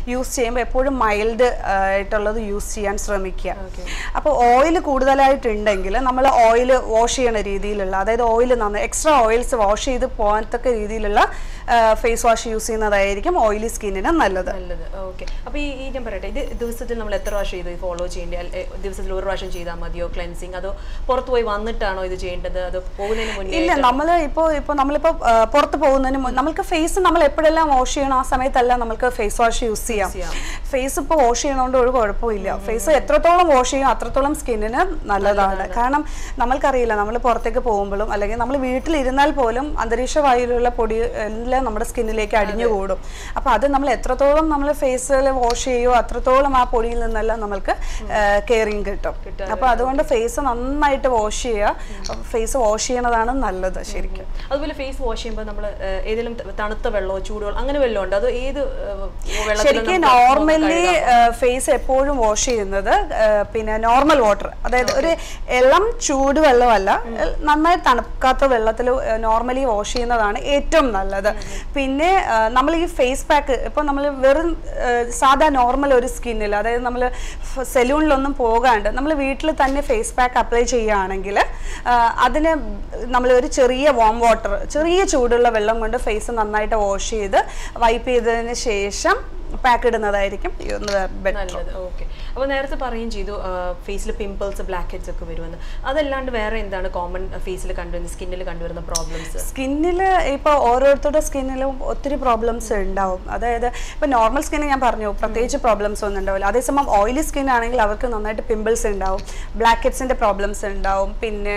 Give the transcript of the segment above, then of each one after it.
Use ചെയ്യുമ്പോൾ എപ്പോഴും mild ആയിട്ടുള്ളത് യൂസ് ചെയ്യാൻ ശ്രമിക്കുക അപ്പോൾ ഓയിൽ കൂടുതലായിട്ടുണ്ടെങ്കിൽ നമ്മൾ ഓയിൽ വാഷ് ചെയ്യണ രീതിയിലുള്ള അതായത് ഓയിൽ നന്നായി എക്സ്ട്രാ ഓയിൽസ് വാഷ് ചെയ്ത് പോകാത്തക്ക രീതിയിലുള്ള ഫേസ് വാഷ് യൂസ് ചെയ്യുന്നതായിരിക്കും ഓയിലി സ്കിന്നിന് നല്ലത് നല്ലത് ഓക്കെ അപ്പൊ ഈ ഈ ഞാൻ പറയട്ടെ ഇത് ദിവസത്തിൽ നമ്മൾ എത്ര പ്രാവശ്യം ഇത് ഫോളോ ചെയ്യേണ്ടത് അല്ല, എ, ദിവസത്തിൽ ഒരു പ്രാവശ്യം ചെയ്താൽ മതിയോ ക്ലെൻസിങ് അതോ പുറത്ത് പോയി വന്നിട്ടാണോ ഇത് ചെയ്യേണ്ടത് അതോ പോകുന്നതിന് മുന്നേ ഇല്ല നമ്മൾ ഇപ്പോൾ ഇപ്പോൾ നമ്മളിപ്പോൾ ആ, പുറത്ത് പോകുന്നതിന് മുൻ- നമ്മൾക്ക് ഫേസ് നമ്മൾ എപ്പോഴെല്ലാം വാഷ് ചെയ്യണം ആ സമയത്തെല്ലാം നമുക്ക് ഫേസ് വാഷ് യൂസ് ചെയ്യാം ചെയ്യാം. ഫേസ് ഇപ്പോൾ വാഷ് ചെയ്യണോണ്ട് ഒരു കുഴപ്പമില്ല ഫേസ് എത്രത്തോളം വാഷ് ചെയ്യും അത്രത്തോളം സ്കിന്നിന് നല്ലതാണ് കാരണം നമ്മൾക്കറിയില്ല നമ്മൾ പുറത്തേക്ക് പോകുമ്പോഴും അല്ലെങ്കിൽ നമ്മൾ വീട്ടിലിരുന്നാൽ പോലും അന്തരീക്ഷ വായുവിലുള്ള പൊടി എല്ലാം നമ്മുടെ സ്കിന്നിലേക്ക് അടിഞ്ഞുകൂടും അപ്പോൾ അത് നമ്മൾ എത്രത്തോളം നമ്മൾ ഫേസിൽ വാഷ് ചെയ്യുമോ അത്രത്തോളം ആ പൊടിയിൽ നിന്നെല്ലാം നമ്മൾക്ക് കെയറിങ് കിട്ടും അപ്പോൾ അതുകൊണ്ട് ഫേസ് നന്നായിട്ട് വാഷ് ചെയ്യുക ഫേസ് വാഷ് ചെയ്യണതാണ് നല്ലത് ശരിക്കും അതുപോലെ ഫേസ് വാഷ് ചെയ്യുമ്പോൾ നമ്മൾ ഏതെങ്കിലും ത- തണുത്ത വെള്ളമോ ചൂടുവെള്ളം അങ്ങനെ വല്ലതും ഉണ്ട് അത് ഏത് വെള്ളത്തിൽ ശരിക്കും നോർമലി ഫേസ് എപ്പോഴും വാഷ് ചെയ്യുന്നത് ആ, പിന്നെ നോർമൽ വാട്ടർ അതായത് ഒരു ഇളം ചൂടുവെള്ളമല്ല നന്നായി തണുക്കാത്ത വെള്ളത്തിൽ നോർമലി വാഷ് ചെയ്യുന്നതാണ് ഏറ്റവും നല്ലത് പിന്നെ നമ്മൾ ഈ ഫേസ് പാക്ക് ഇപ്പോൾ നമ്മൾ വെറും ആ, സാധാ നോർമൽ ഒരു സ്കിന്നിൽ അതായത് നമ്മൾ സെലൂണിലൊന്നും പോകാണ്ട് നമ്മൾ വീട്ടിൽ തന്നെ ഫേസ് പാക്ക് അപ്ലൈ ചെയ്യുകയാണെങ്കിൽ അതിന് നമ്മൾ ഒരു ചെറിയ വാം വാട്ടർ ചെറിയ ചൂടുള്ള വെള്ളം കൊണ്ട് ഫേസ് നന്നായിട്ട് വാഷ് ചെയ്ത് വൈപ്പ് ചെയ്തതിന് ശേഷം പാക്ക് ഇടുന്നതായിരിക്കും ബെറ്റർ നല്ലത് ഓക്കെ അപ്പോൾ നേരത്തെ പറയുകയും ചെയ്തു ഫേസിൽ പിമ്പിൾസ് ബ്ലാക്ക് ഹെഡ്സ് ഒക്കെ വരുമെന്ന് അതല്ലാണ്ട് വേറെ എന്താണ് കോമൺ ഫേസിൽ കണ്ടുവരുന്ന സ്കിന്നിൽ കണ്ടുവരുന്ന പ്രോബ്ലംസ് സ്കിന്നിൽ ഇപ്പോൾ ഓരോരുത്തരുടെ സ്കിന്നിലും ഒത്തിരി പ്രോബ്ലംസ് ഉണ്ടാവും അതായത് ഇപ്പോൾ നോർമൽ സ്കിന്നിൽ ഞാൻ പറഞ്ഞു പ്രത്യേകിച്ച് പ്രോബ്ലംസ് ഒന്നും ഉണ്ടാവില്ല അതേസമയം ഓയിലി സ്കിൻ ആണെങ്കിൽ അവർക്ക് നന്നായിട്ട് പിമ്പിൾസ് ഉണ്ടാവും ബ്ലാക്ക് ഹെഡ്സിൻ്റെ പ്രോബ്ലംസ് ഉണ്ടാവും പിന്നെ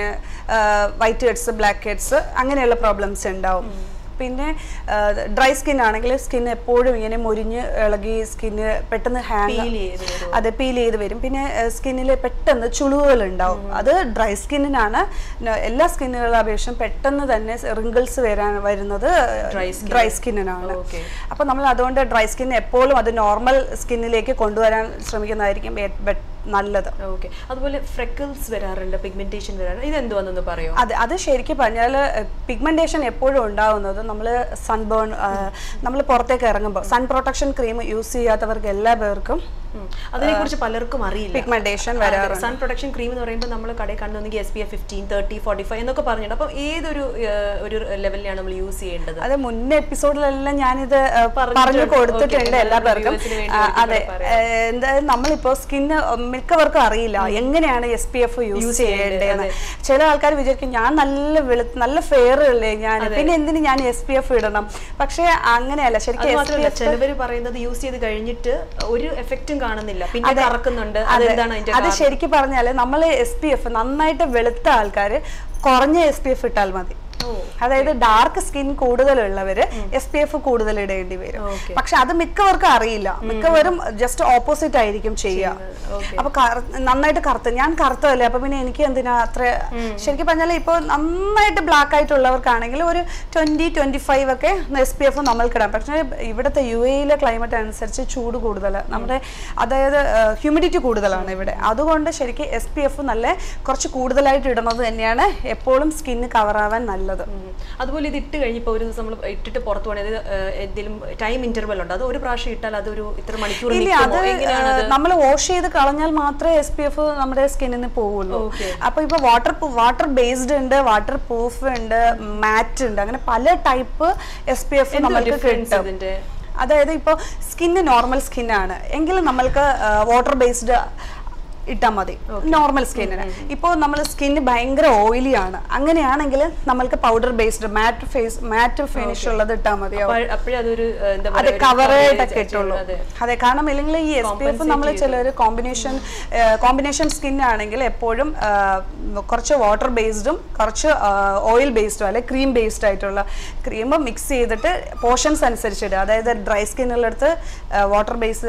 വൈറ്റ് ഹെഡ്സ് ബ്ലാക്ക് ഹെഡ്സ് അങ്ങനെയുള്ള പ്രോബ്ലംസ് ഉണ്ടാവും പിന്നെ ഡ്രൈ സ്കിൻ ആണെങ്കിൽ സ്കിൻ എപ്പോഴും ഇങ്ങനെ മുരിഞ്ഞ് ഇളകി സ്കിന്ന് പെട്ടെന്ന് ഹാങ് ഫീൽ ചെയ്ത് വരും അത് പീൽ ചെയ്ത് വരും പിന്നെ സ്കിന്നിൽ പെട്ടെന്ന് ചുളിവുകൾ ഉണ്ടാവും അത് ഡ്രൈ സ്കിന്നിനാണ് ന- എല്ലാ സ്കിന്നുകളെ അപേക്ഷിച്ചും പെട്ടെന്ന് തന്നെ റിങ്കിൾസ് വരാൻ വരുന്നത് Dry skin. ഡ്രൈ സ്കിന്നിനാണ് Okay. അപ്പോൾ നമ്മൾ അതുകൊണ്ട് ഡ്രൈ സ്കിൻ എപ്പോഴും അത് നോർമൽ സ്കിന്നിലേക്ക് കൊണ്ടുവരാൻ ശ്രമിക്കുന്നതായിരിക്കും ഏ- ബെ- നല്ലത് ഓക്കെ അതുപോലെ ഫ്രെക്കിൾസ് വരാറുണ്ട് പിഗ്മെന്റേഷൻ വരാറുണ്ട് ഇത് എന്തുവാന്നൊന്ന് പറയോ അത് അത് ശരിക്കും പറഞ്ഞാൽ പിഗ്മെന്റേഷൻ എപ്പോഴും ഉണ്ടാവുന്നത് നമ്മൾ സൺബേൺ നമ്മൾ പുറത്തേക്ക് ഇറങ്ങുമ്പോൾ സൺ പ്രൊട്ടക്ഷൻ ക്രീം യൂസ് ചെയ്യാത്തവർക്ക് എല്ലാ പേർക്കും അതിനെ കുറിച്ച് പലർക്കും അറിയില്ല പിഗ്മെന്റേഷൻ വരാറുണ്ട് സൺ പ്രൊട്ടക്ഷൻ ക്രീം എന്ന് പറയുമ്പോൾ നമ്മൾ കടയിൽ കണ്ടുവന്നെങ്കിൽ S P F fifteen thirty forty five എന്നൊക്കെ പറഞ്ഞിട്ടുണ്ട് അപ്പം ഏതൊരു ഏഹ്, ഒരു ലെവലിലാണ് നമ്മൾ യൂസ് ചെയ്യേണ്ടത് അത് മുന്നേ എപ്പിസോഡിലെല്ലാം ഞാനിത് ഏഹ്, പറഞ്ഞിട്ടുണ്ട്. പറഞ്ഞു കൊടുത്തിട്ടുണ്ട് Okay. എല്ലാ പേർക്കും Viewers ന് വേണ്ടി ആ, ഒരിക്കൽ അതെ കൂടെ ഏഹ്, എന്തായാലും നമ്മളിപ്പോ സ്കിന്ന് മിക്കവർക്കും അറിയില്ല എങ്ങനെയാണ് എസ് പി എഫ് യൂസ് ചെയ്യേണ്ടതെന്ന് ചില ആൾക്കാർ വിചാരിക്കും ഞാൻ നല്ല വെളു നല്ല ഫെയർ അല്ലേ ഞാൻ പിന്നെ എന്തിന് ഞാൻ എസ് പി എഫ് ഇടണം പക്ഷേ അങ്ങനെയല്ല അത് ശരിക്കും എസ് പി മാത്രമല്ല എഫ് ചിലവര് പറയുന്നത് യൂസ് ചെയ്ത് കഴിഞ്ഞിട്ട് ഒരു എഫക്റ്റും കാണുന്നില്ല പിന്നെ കറക്കുന്നുണ്ട് അതെ. അതെന്താണ് അതിന്റെ അത് ശരിക്കും പറഞ്ഞാൽ നമ്മൾ എസ് പി എഫ് നന്നായിട്ട് വെളുത്ത ആൾക്കാർ കുറഞ്ഞ എസ് പി എഫ് ഇട്ടാൽ മതി അതായത് ഡാർക്ക് സ്കിൻ കൂടുതലുള്ളവര് എസ് പി എഫ് കൂടുതൽ ഇടേണ്ടി വരും Okay. പക്ഷെ അത് മിക്കവർക്കും അറിയില്ല മിക്കവരും ജസ്റ്റ് ഓപ്പോസിറ്റ് ആയിരിക്കും ചെയ്യുക Okay. അപ്പൊ കറ- നന്നായിട്ട് കറുത്ത് ഞാൻ കറുത്തതല്ലേ അപ്പൊ പിന്നെ എനിക്ക് എന്തിനാ അത്ര ശരിക്കും പറഞ്ഞാൽ ഇപ്പോൾ നന്നായിട്ട് ബ്ലാക്ക് ആയിട്ടുള്ളവർക്കാണെങ്കിൽ ഒരു ട്വന്റി ട്വന്റി ഫൈവ് ഒക്കെ എസ് പി എഫ് നമ്മൾക്ക് ഇടാം പക്ഷേ ഇവിടുത്തെ യു എയിലെ ക്ലൈമറ്റ് അനുസരിച്ച് ചൂട് കൂടുതൽ നമ്മുടെ അതായത് ഹ്യൂമിഡിറ്റി കൂടുതലാണ് ഇവിടെ അതുകൊണ്ട് ശരിക്കും എസ് പി എഫ് നല്ല കുറച്ച് കൂടുതലായിട്ട് ഇടുന്നത് തന്നെയാണ് എപ്പോഴും സ്കിന്ന് കവർ ആവാൻ നല്ലത് ഉം. അതുപോലെ ഇത് ഇട്ട് കഴിഞ്ഞപ്പോൾ ഒരു ദിവസം നമ്മൾ ഇട്ടിട്ട് പുറത്തു പോകണത് എന്തെങ്കിലും ടൈം ഇന്റർവെൽ ഉണ്ട് അത് ഒരു പ്രാവശ്യം ഇട്ടാൽ അതൊരു ഇത്ര മണിക്കൂർ ഇല്ല നിൽക്കുമോ? അത് എങ്ങനെയാണ് അത് നമ്മൾ വാഷ് ചെയ്ത് കളഞ്ഞാൽ മാത്രമേ എസ് പി എഫ് നമ്മുടെ സ്കിന്നിൽ നിന്ന് പോവുള്ളൂ Okay. അപ്പൊ ഇപ്പൊ വാട്ടർ വാട്ടർ ബേസ്ഡ് ഉണ്ട് വാട്ടർ പ്രൂഫ് ഉണ്ട് മാറ്റ് ഉണ്ട് അങ്ങനെ പല ടൈപ്പ് എസ് പി എഫ് എന്തോ നമ്മൾക്ക് difference കിട്ടും ഇതിന്റെ? അതായത് ഇപ്പോൾ സ്കിന്ന് നോർമൽ സ്കിന്നാണ് എങ്കിൽ നമ്മൾക്ക് വാട്ടർ ബേസ്ഡ് ഇട്ടാൽ മതി നോർമൽ സ്കിന്നിന് ഇപ്പോൾ നമ്മൾ സ്കിന്ന് ഭയങ്കര ഓയിലി ആണ് അങ്ങനെയാണെങ്കിൽ നമ്മൾക്ക് powder based matte face matte finish ഉള്ളത് ഇട്ടാൽ മതിയാവും അപ്പോൾ അപ്പോഴേ അതൊരു ഏഹ്, എന്താ അത് പറയുക കവറേഡ് ഒക്കെ ഇട്ടുള്ളൂ അതെ അതെ കാരണം ഇല്ലെങ്കിൽ ഈ എസ് പി എഫ് നമ്മൾ ചിലർ കോമ്പിനേഷൻ കോമ്പിനേഷൻ സ്കിൻ ആണെങ്കിൽ എപ്പോഴും ആ, കുറച്ച് വാട്ടർ ബേസ്ഡും കുറച്ച് ഓയിൽ ബേസ്ഡും അല്ലെ ക്രീം ബേസ്ഡ് ആയിട്ടുള്ള ക്രീം മിക്സ് ചെയ്തിട്ട് പോർഷൻസ് അനുസരിച്ചിടുക അതായത് ഡ്രൈ സ്കിന്നുള്ളടുത്ത് വാട്ടർ ബേസ്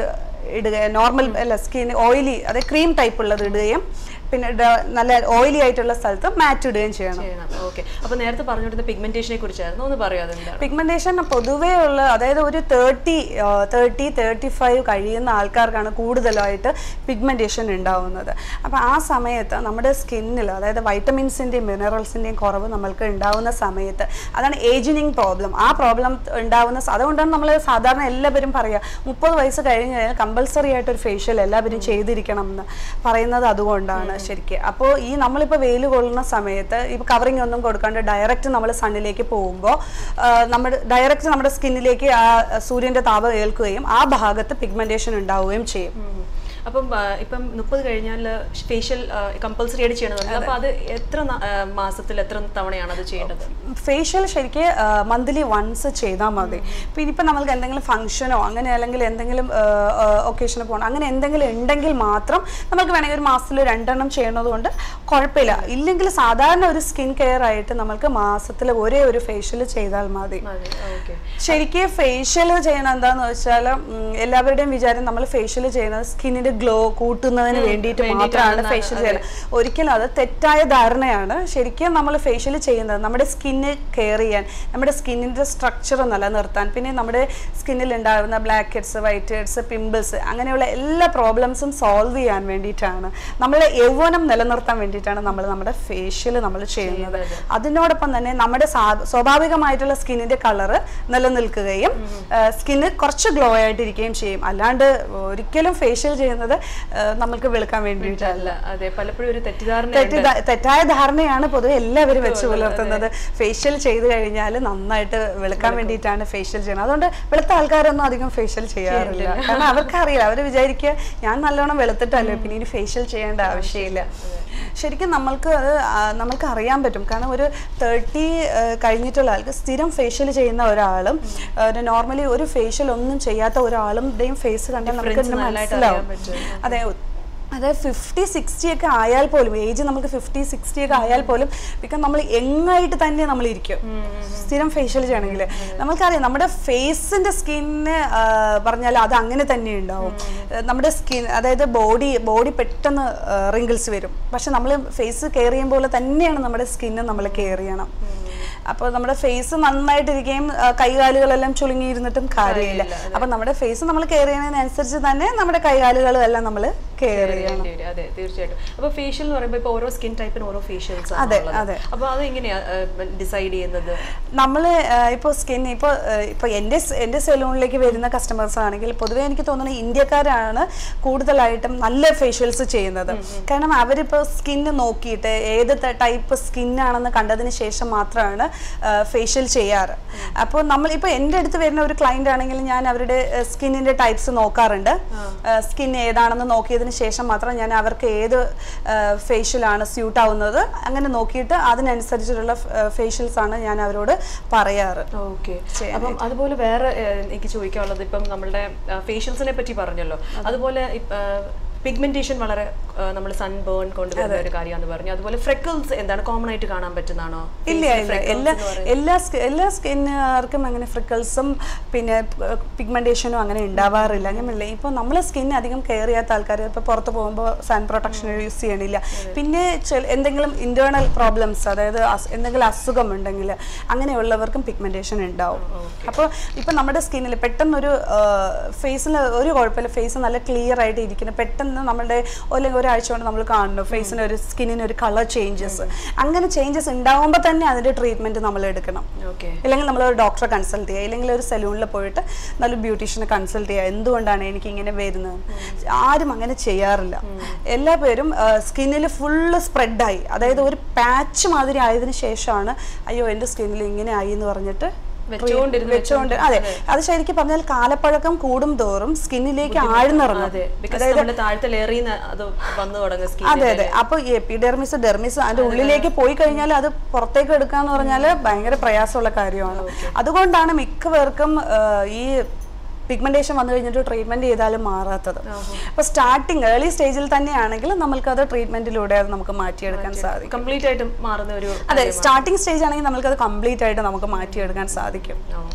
ഇടുക നോർമൽ അല്ല സ്കിൻ ഓയിലി അതായത് ക്രീം ടൈപ്പ് ഉള്ളത് ഇടുകയും പിന്നെ ഡ- നല്ല ഓയിലി ആയിട്ടുള്ള സ്ഥലത്ത് മാറ്റ് ഇടുകയും ചെയ്യണം ചെയ്യണം ഓക്കെ അപ്പൊ നേരത്തെ പറഞ്ഞുകൊണ്ടിരുന്ന പിഗ്മെന്റേഷനെ കുറിച്ചായിരുന്നു ഒന്ന് പറയൂ അതെന്താണ് പിഗ്മെന്റേഷൻ പൊതുവേ ഉള്ള അതായത് ഒരു തേർട്ടി തേർട്ടി തേർട്ടി ഫൈവ് കഴിയുന്ന ആൾക്കാർക്കാണ് കൂടുതലായിട്ട് പിഗ്മെന്റേഷൻ ഉണ്ടാവുന്നത് അപ്പോൾ ആ സമയത്ത് നമ്മുടെ സ്കിന്നിൽ അതായത് വൈറ്റമിൻസിൻ്റെയും മിനറൽസിൻ്റെയും കുറവ് നമ്മൾക്ക് ഉണ്ടാവുന്ന സമയത്ത് അതാണ് ഏജിനിങ് പ്രോബ്ലം ആ പ്രോബ്ലം ഉണ്ടാവുന്ന സ- അതുകൊണ്ടാണ് നമ്മൾ സാധാരണ എല്ലാവരും പറയുക മുപ്പത് വയസ്സ് കഴിഞ്ഞ് കഴിഞ്ഞാൽ കമ്പൽസറി ആയിട്ട് ഒരു ഫേഷ്യൽ എല്ലാവരും ചെയ്തിരിക്കണം എന്ന് പറയുന്നത് അതുകൊണ്ടാണ് ശരിക്കും അപ്പോൾ ഈ നമ്മളിപ്പോൾ വെയിൽ കൊള്ളുന്ന സമയത്ത് ഇപ്പോൾ കവറിങ് ഒന്നും കൊടുക്കാണ്ട് ഡയറക്റ്റ് നമ്മൾ സണ്ണിലേക്ക് പോകുമ്പോൾ നമ്മുടെ ഡയറക്റ്റ് നമ്മുടെ സ്കിന്നിലേക്ക് ആ സൂര്യൻ്റെ താപം ഏൽക്കുകയും ആ ഭാഗത്ത് പിഗ്മെന്റേഷൻ ഉണ്ടാവുകയും ചെയ്യും ഉം. അപ്പം ആ, ഇപ്പം മുപ്പത് കഴിഞ്ഞാൽ ഫേഷ്യൽ കമ്പൽസറി ആയിട്ട് ചെയ്യണമെന്നുണ്ട് അപ്പൊ അത് എത്ര ന- ആ, മാസത്തിൽ എത്ര തവണയാണ് അത് ചെയ്യേണ്ടത് ഫേഷ്യൽ ശരിക്ക് മന്ത്ലി വൺസ് ചെയ്താൽ മതി പിന്നെ ഇപ്പം നമ്മൾക്ക് എന്തെങ്കിലും ഫംഗ്ഷനോ അങ്ങനെ അല്ലെങ്കിൽ എന്തെങ്കിലും ഒക്കേഷന് പോകണം അങ്ങനെ എന്തെങ്കിലും ഉണ്ടെങ്കിൽ മാത്രം നമുക്ക് വേണമെങ്കിൽ ഒരു മാസത്തിൽ രണ്ടെണ്ണം ചെയ്യണത് കൊണ്ട് കുഴപ്പമില്ല ഇല്ലെങ്കിൽ സാധാരണ ഒരു സ്കിൻ കെയർ ആയിട്ട് നമുക്ക് മാസത്തിൽ ഒരേ ഒരു ഫേഷ്യൽ ചെയ്താൽ മതി അതെ ഓക്കെ ശരിക്കും ഫേഷ്യൽ ചെയ്യണം എന്താന്ന് വെച്ചാൽ എല്ലാവരുടെയും വിചാരം നമ്മൾ ഫേഷ്യൽ ചെയ്യുന്നത് സ്കിന്നിന്റെ ഗ്ലോ കൂട്ടുന്നതിന് വേണ്ടിയിട്ട് മാത്രമാണ് ഫേഷ്യൽ ചെയ്യുന്നത് ഒരിക്കലും അത് തെറ്റായ ധാരണയാണ് ശരിക്കും നമ്മൾ ഫേഷ്യൽ ചെയ്യുന്നത് നമ്മുടെ സ്കിന്ന് കെയർ ചെയ്യാൻ നമ്മുടെ സ്കിന്നിന്റെ സ്ട്രക്ചർ നിലനിർത്താൻ പിന്നെ നമ്മുടെ സ്കിന്നിൽ ഉണ്ടാകുന്ന blackheads whiteheads pimples അങ്ങനെയുള്ള എല്ലാ പ്രോബ്ലംസും സോൾവ് ചെയ്യാൻ വേണ്ടിയിട്ടാണ് നമ്മളെ യൗവനം നിലനിർത്താൻ വേണ്ടിയിട്ടാണ് നമ്മൾ നമ്മുടെ ഫേഷ്യൽ നമ്മൾ ചെയ്യുന്നത് അതിനോടൊപ്പം തന്നെ നമ്മുടെ സാ- സ്വാഭാവികമായിട്ടുള്ള സ്കിന്നിന്റെ കളറ് നിലനിൽക്കുകയും സ്കിന്ന് കുറച്ച് ഗ്ലോ ആയിട്ടിരിക്കുകയും ചെയ്യും അല്ലാണ്ട് ഒരിക്കലും ഫേഷ്യൽ ചെയ്യുന്നത് ആ, നമ്മൾക്ക് വെളുക്കാൻ വേണ്ടിയിട്ടല്ല അല്ല അതെ പലപ്പോഴും ഒരു തെറ്റിദ്ധാരണ തെറ്റിദ്ധ- തെറ്റായ ധാരണയാണ് പൊതുവെ എല്ലാവരും വെച്ച് പുലർത്തുന്നത് ഫേഷ്യൽ ചെയ്ത് കഴിഞ്ഞാൽ നന്നായിട്ട് വെളുക്കാൻ വേണ്ടിയിട്ടാണ് ഫേഷ്യൽ ചെയ്യുന്നത് അതുകൊണ്ട് വെളുത്ത ആൾക്കാരൊന്നും അധികം ഫേഷ്യൽ ചെയ്യാറില്ല കാരണം അവർക്ക് അറിയില്ല അവർ വിചാരിക്കുക ഞാൻ നല്ലോണം വെളുത്തിട്ടല്ലേ പിന്നെ ഇനി ഫേഷ്യൽ ചെയ്യേണ്ട ആവശ്യമില്ല ശരിക്കും നമ്മൾക്ക് അത് ആ, നമ്മൾക്ക് അറിയാൻ പറ്റും കാരണം ഒരു തേർട്ടി കഴിഞ്ഞിട്ടുള്ള ആൾക്ക് സ്ഥിരം ഫേഷ്യൽ ചെയ്യുന്ന ഒരാളും നോർമലി ഒരു ഫേഷ്യൽ ഒന്നും ചെയ്യാത്ത ഒരാളുടെയും ഫേസ് കണ്ടാൽ നമുക്ക് Difference നല്ലതായിട്ട് മനസ്സിലാവും അറിയാൻ പറ്റും. അതെ അതായത് ഫിഫ്റ്റി സിക്സ്റ്റി ഒക്കെ ആയാൽ പോലും ഏജ് നമുക്ക് ഫിഫ്റ്റി സിക്സ്റ്റി ഒക്കെ ആയാൽ പോലും ബിക്കോസ് നമ്മൾ യങ്ങായിട്ട് തന്നെ നമ്മൾ ഇരിക്കും സ്ഥിരം ഫേഷ്യൽ ചെയ്യണമെങ്കിൽ നമുക്കറിയാം നമ്മുടെ ഫേസിന്റെ സ്കിന്ന് പറഞ്ഞാൽ അത് അങ്ങനെ തന്നെ ഉണ്ടാവും ഏഹ് നമ്മുടെ സ്കിൻ അതായത് ബോഡി ബോഡി പെട്ടെന്ന് റിങ്കിൾസ് വരും പക്ഷെ നമ്മൾ ഫേസ് കെയർ ചെയ്യും പോലെ തന്നെയാണ് നമ്മുടെ സ്കിന്ന് നമ്മൾ കെയർ ചെയ്യണം അപ്പോൾ നമ്മുടെ ഫേസ് നന്നായിട്ടിരിക്കുകയും ആ, കൈകാലുകളെല്ലാം ചുളുങ്ങിയിരുന്നിട്ടും കാര്യമില്ല അപ്പോൾ നമ്മുടെ ഫേസ് നമ്മൾ കെയർ ചെയ്യുന്നതിനനുസരിച്ച് തന്നെ നമ്മുടെ കൈകാലുകളും എല്ലാം നമ്മൾ കെയർ ചെയ്യണം ചെയ്യേണ്ടി വരും. അതെ തീർച്ചയായിട്ടും അപ്പൊ ഫേഷ്യൽ എന്ന് പറയുമ്പോൾ ഇപ്പൊ ഓരോ സ്കിൻ ടൈപ്പിന് ഓരോ ഫേഷ്യൽസ് അതെ, അതെ. അപ്പൊ അത് എങ്ങനെയാ ഡിസൈഡ് ചെയ്യുന്നത് നമ്മൾ ഇപ്പോൾ സ്കിൻ ഇപ്പോൾ ഇപ്പോൾ എൻ്റെ സ്- എൻ്റെ സെലൂണിലേക്ക് വരുന്ന കസ്റ്റമേഴ്സ് ആണെങ്കിൽ പൊതുവേ എനിക്ക് തോന്നുന്നത് ഇന്ത്യക്കാരാണ് കൂടുതലായിട്ടും നല്ല ഫേഷ്യൽസ് ചെയ്യുന്നത് കാരണം അവരിപ്പോൾ സ്കിന്ന് നോക്കിയിട്ട് ഏത് ടൈപ്പ് സ്കിന്നാണെന്ന് കണ്ടതിന് ശേഷം മാത്രമാണ് ഫേഷ്യൽ ചെയ്യാറ് അപ്പോൾ നമ്മൾ ഇപ്പോൾ എൻ്റെ അടുത്ത് വരുന്ന ഒരു ക്ലയൻ്റ് ആണെങ്കിൽ ഞാൻ അവരുടെ സ്കിന്നിൻ്റെ ടൈപ്സ് നോക്കാറുണ്ട് സ്കിൻ ഏതാണെന്ന് നോക്കിയതിന് ശേഷം മാത്രം ഞാൻ അവർക്ക് ഏത് ഫേഷ്യലാണ് സ്യൂട്ട് ആവുന്നത് അങ്ങനെ നോക്കിയിട്ട് അതിനനുസരിച്ചിട്ടുള്ള ഫേഷ്യൽസ് ആണ് ഞാൻ അവരോട് പറയാറ് ഓക്കെ അപ്പം അതുപോലെ വേറെ ഏഹ്, എനിക്ക് ചോദിക്കാനുള്ളത് ഇപ്പം നമ്മളുടെ ഫേഷ്യൽസിനെ പറ്റി പറഞ്ഞല്ലോ അതുപോലെ പിഗ്മെന്റേഷൻ വളരെ നമ്മൾ സൺബേൺ കൊണ്ടുവരുന്ന ഒരു കാര്യമാണെന്ന് പറഞ്ഞു അതുപോലെ ഫ്രെക്കിൾസ് എന്താണ് കോമൺ ആയിട്ട് കാണാൻ പറ്റുന്നതാണോ ഇല്ല ഇല്ല എല്ലാ എല്ലാ സ്കി- എല്ലാ സ്കിന്നുകാർക്കും അങ്ങനെ ഫ്രിക്കിൾസും പിന്നെ പിഗ്മെന്റേഷനും അങ്ങനെ ഉണ്ടാവാറില്ല ഞാൻ പറഞ്ഞില്ലേ ഇപ്പോൾ നമ്മൾ സ്കിൻ അധികം കെയർ ചെയ്യാത്ത ആൾക്കാർ ഇപ്പോൾ പുറത്ത് പോകുമ്പോൾ സൺ പ്രൊട്ടക്ഷൻ യൂസ് ചെയ്യണില്ല പിന്നെ ചില- എന്തെങ്കിലും ഇന്റേണൽ പ്രോബ്ലംസ് അതായത് അസ്- എന്തെങ്കിലും അസുഖം ഉണ്ടെങ്കിൽ അങ്ങനെയുള്ളവർക്കും പിഗ്മെന്റേഷൻ ഉണ്ടാവും അപ്പോൾ ഇപ്പം നമ്മുടെ സ്കിന്നിൽ പെട്ടെന്നൊരു ഫേസിൽ ഒരു കുഴപ്പമില്ല ഫേസ് നല്ല ക്ലിയർ ആയിട്ട് ഇരിക്കുന്നു പെട്ടെന്ന് നമ്മുടെ അല്ലെങ്കിൽ ഒരാഴ്ച കൊണ്ട് നമ്മൾ കാണുന്നു ഫേസിന് ഒരു സ്കിന്നിന് ഒരു കളർ ചേഞ്ചസ് അങ്ങനെ ചേഞ്ചസ് ഉണ്ടാവുമ്പോൾ തന്നെ അതിന്റെ ട്രീറ്റ്മെന്റ് നമ്മൾ എടുക്കണം ഓക്കെ ഇല്ലെങ്കിൽ നമ്മൾ ഒരു ഡോക്ടറെ കൺസൾട്ട് ചെയ്യുക ഇല്ലെങ്കിൽ ഒരു സലൂണിൽ പോയിട്ട് നല്ല ബ്യൂട്ടീഷ്യനെ കൺസൾട്ട് ചെയ്യുക എന്തുകൊണ്ടാണ് എനിക്ക് ഇങ്ങനെ വരുന്നത് ആരും അങ്ങനെ ചെയ്യാറില്ല എല്ലാ പേരും സ്കിന്നിൽ ഫുള്ള് സ്പ്രെഡായി അതായത് ഒരു പാച്ച് മാതിരി ആയതിനു ശേഷമാണ് അയ്യോ എൻ്റെ സ്കിന്നിൽ ഇങ്ങനെ ആയി എന്ന് പറഞ്ഞിട്ട് വെച്ചുകൊണ്ടിരുന്ന് വെച്ചുകൊണ്ട് അതെ അത് ശരിക്കും പറഞ്ഞാൽ കാലപ്പഴക്കം കൂടും തോറും സ്കിന്നിലേക്ക് ആഴ്ന്നിറങ്ങും അതെ ബിക്കോസ് നമ്മുടെ താഴത്തെ ലെയറിൽ അത് വന്നു തുടങ്ങും സ്കിൻ അതെ അതെ അപ്പൊ എപ്പിഡെർമിസ് ഡെർമിസ് അതിന്റെ ഉള്ളിലേക്ക് പോയി കഴിഞ്ഞാൽ അത് പുറത്തേക്ക് എടുക്കാന്ന് പറഞ്ഞാൽ ഭയങ്കര പ്രയാസമുള്ള കാര്യമാണ് അതുകൊണ്ടാണ് മിക്ക പേർക്കും ആ, ഈ പിഗ്മെന്റേഷൻ വന്നു കഴിഞ്ഞിട്ട് ട്രീറ്റ്മെന്റ് ചെയ്താലും മാറാത്തത് അപ്പൊ സ്റ്റാർട്ടിങ് ഏർലി സ്റ്റേജിൽ തന്നെയാണെങ്കിൽ നമുക്കത് ട്രീറ്റ്മെന്റിലൂടെ അത് നമുക്ക് മാറ്റിയെടുക്കാൻ സാധിക്കും കംപ്ലീറ്റ് ആയിട്ട് മാറുന്ന ഒരു അതെ സ്റ്റാർട്ടിംഗ് സ്റ്റേജ് ആണെങ്കിൽ നമുക്കത് കംപ്ലീറ്റ് ആയിട്ട് നമുക്ക് മാറ്റിയെടുക്കാൻ സാധിക്കും ഓക്കെ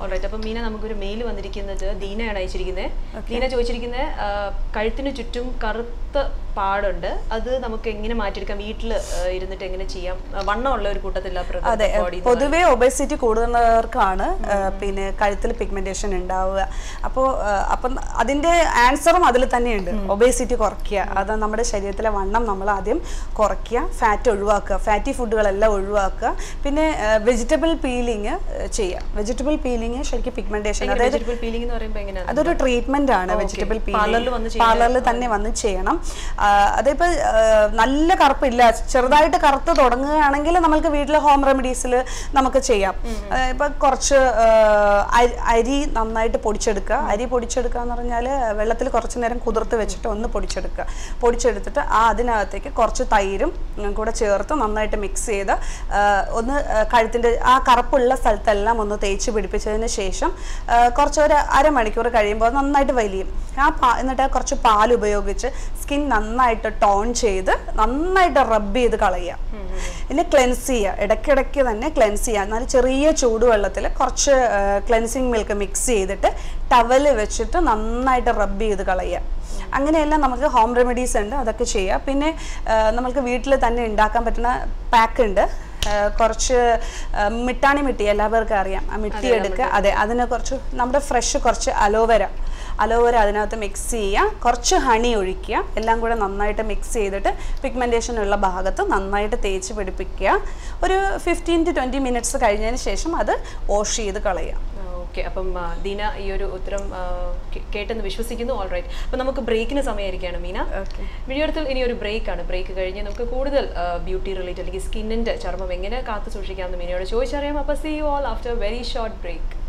ഓൾറൈറ്റ് അപ്പം മീന നമുക്കൊരു മെയിൽ വന്നിരിക്കുന്നത് ദീനയാണ് അയച്ചിരിക്കുന്നത് ദീന ചോദിച്ചിരിക്കുന്നത് ആ, കഴുത്തിന് ചുറ്റും കറുത്ത പാടുണ്ട് അത് നമുക്ക് എങ്ങനെ മാറ്റിയെടുക്കാം വീട്ടിൽ ഇരുന്നിട്ട് എങ്ങനെ ചെയ്യാം ആ, വണ്ണമുള്ള ഒരു കൂട്ടത്തില്ല അതെ ബോഡി പൊതുവെ ഒബേസിറ്റി കൂടുന്നവർക്കാണ് ആ, പിന്നെ കഴുത്തിൽ പിഗ്മെന്റേഷൻ ഉണ്ടാവുക അപ്പോൾ അപ്പം അതിന്റെ ആൻസറും അതിൽ തന്നെയുണ്ട് ഒബേസിറ്റി കുറയ്ക്കുക അത് നമ്മുടെ ശരീരത്തിലെ വണ്ണം നമ്മൾ ആദ്യം കുറയ്ക്കുക ഫാറ്റ് ഒഴിവാക്കുക ഫാറ്റി ഫുഡുകളെല്ലാം ഒഴിവാക്കുക പിന്നെ വെജിറ്റബിൾ പീലിംഗ് ചെയ്യുക വെജിറ്റബിൾ പീലിംഗ് ശരിക്കും പിഗ്മെന്റേഷൻ അതായത് വെജിറ്റബിൾ പീലിംഗ് എന്ന് പറയുമ്പോൾ എങ്ങനെയാണ് അതൊരു ട്രീറ്റ്മെന്റ് ആണ് വെജിറ്റബിൾ പാർലറിൽ വന്ന് പീലിംഗ് പാർലറിൽ തന്നെ വന്ന് ചെയ്യണം ആ, അതിപ്പോ ആ, നല്ല കറുപ്പില്ല ചെറുതായിട്ട് കറുത്ത് തുടങ്ങുകയാണെങ്കിൽ നമുക്ക് വീട്ടിലെ ഹോം റെമഡീസിൽ നമുക്ക് ചെയ്യാം ആ, ഇപ്പൊ കുറച്ച് ആ, അരി- അരി നന്നായിട്ട് പൊടിച്ചെടുക്കുക അരി പൊടിച്ചെടുക്കുക എന്ന് പറഞ്ഞാൽ വെള്ളത്തിൽ കുറച്ച് നേരം കുതിർത്ത് വെച്ചിട്ട് ഒന്ന് പൊടിച്ചെടുക്കുക പൊടിച്ചെടുത്തിട്ട് ആ അതിനകത്തേക്ക് കുറച്ച് തൈരും ഉം, കൂടെ ചേർത്ത് നന്നായിട്ട് മിക്സ് ചെയ്ത് ആ, ഒന്ന് ആ, കഴുത്തിന്റെ ആ കറുപ്പുള്ള സ്ഥലത്തെല്ലാം ഒന്ന് തേച്ച് പിടിപ്പിച്ചതിന് ശേഷം ആ, കുറച്ച് ഒരു അരമണിക്കൂർ കഴിയുമ്പോൾ നന്നായിട്ട് വലിയും ആ പാ എന്നിട്ട് കുറച്ച് പാൽ ഉപയോഗിച്ച് സ്കിൻ നന്നായിട്ട് ടോൺ ചെയ്ത് നന്നായിട്ട് റബ്ബ് ചെയ്ത് കളയുക പിന്നെ ക്ലെൻസ് ചെയ്യുക ഇടയ്ക്കിടയ്ക്ക് തന്നെ ക്ലെൻസ് ചെയ്യുക എന്നാൽ ചെറിയ ചൂടുവെള്ളത്തിൽ കുറച്ച് ക്ലെൻസിങ് മിൽക്ക് മിക്സ് ചെയ്തിട്ട് ടവൽ വെച്ചിട്ട് നന്നായിട്ട് റബ്ബ് ചെയ്ത് കളയുക അങ്ങനെയെല്ലാം നമുക്ക് ഹോം റെമഡീസ് ഉണ്ട് അതൊക്കെ ചെയ്യുക പിന്നെ ആ, നമുക്ക് വീട്ടിൽ തന്നെ ഉണ്ടാക്കാൻ പറ്റുന്ന പാക്ക് ഉണ്ട് ആ, കുറച്ച് ആ, മിട്ടാണി മിട്ടി എല്ലാവർക്കും അറിയാം ആ മിട്ടി എടുക്കുക അതെ അതിന് കുറച്ച് നമ്മുടെ ഫ്രഷ് കുറച്ച് അലോവേര അലോവേര അതിനകത്ത് മിക്സ് ചെയ്യുക കുറച്ച് ഹണി ഒഴിക്കുക എല്ലാം കൂടെ നന്നായിട്ട് മിക്സ് ചെയ്തിട്ട് പിഗ്മെൻറ്റേഷൻ ഉള്ള ഭാഗത്ത് നന്നായിട്ട് തേച്ച് പിടിപ്പിക്കുക ഒരു ഫിഫ്റ്റീൻ ടു ട്വൻറ്റി മിനിറ്റ്സ് കഴിഞ്ഞതിന് ശേഷം അത് വാഷ് ചെയ്ത് കളയുക ഓക്കെ അപ്പം ആ, ദീന ഈ ഒരു ഉത്തരം ആ, കേ- കേട്ടെന്ന് വിശ്വസിക്കുന്നു ഓൾ റൈറ്റ് അപ്പം നമുക്ക് ബ്രേക്കിന് സമയമായിരിക്കുകയാണ് മീന ഓക്കെ വീഡിയോത്തിൽ ഇനി ഒരു ബ്രേക്ക് ആണ് ബ്രേക്ക് കഴിഞ്ഞ് നമുക്ക് കൂടുതൽ ബ്യൂട്ടി റിലേറ്റഡ് അല്ലെങ്കിൽ സ്കിന്നിന്റെ ചർമ്മം എങ്ങനെ കാത്തു സൂക്ഷിക്കാമെന്ന് മീനയോട് ചോദിച്ചറിയാം അപ്പോൾ see you all after very short break